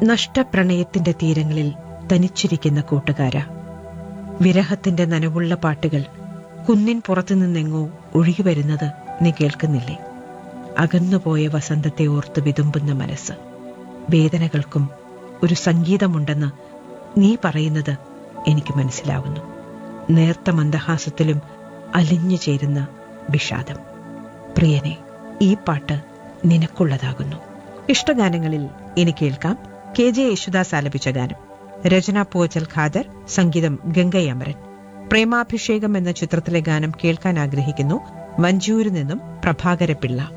നഷ്ടപ്രണയത്തിന്റെ തീരങ്ങളിൽ തനിച്ചിരിക്കുന്ന കൂട്ടുകാര വിരഹത്തിന്റെ നനവുള്ള പാട്ടുകൾ കുന്നിൻ പുറത്തു നിന്നെങ്ങോ ഒഴുകി വരുന്നത് നീ കേൾക്കുന്നില്ലേ അകന്നുപോയ വസന്തത്തെ ഓർത്ത് വിതുമ്പുന്ന മനസ്സ് വേദനകൾക്കും ഒരു സംഗീതമുണ്ടെന്ന് നീ പറയുന്നത് എനിക്ക് മനസ്സിലാവുന്നു നേർത്ത മന്ദഹാസത്തിലും അലിഞ്ഞു ചേരുന്ന വിഷാദം പ്രിയനെ ഈ പാട്ട് നിനക്കുള്ളതാകുന്നു ഇഷ്ടഗാനങ്ങളിൽ ഇനി കേൾക്കാം കെ ജെ യേശുദാസ് ആലപിച്ച ഗാനം രചന പൂവച്ചൽ ഖാദർ സംഗീതം ഗംഗയമരൻ പ്രേമാഭിഷേകം എന്ന ചിത്രത്തിലെ ഗാനം കേൾക്കാൻ ആഗ്രഹിക്കുന്നു വഞ്ചൂരിൽ നിന്നും പ്രഭാകര പിള്ള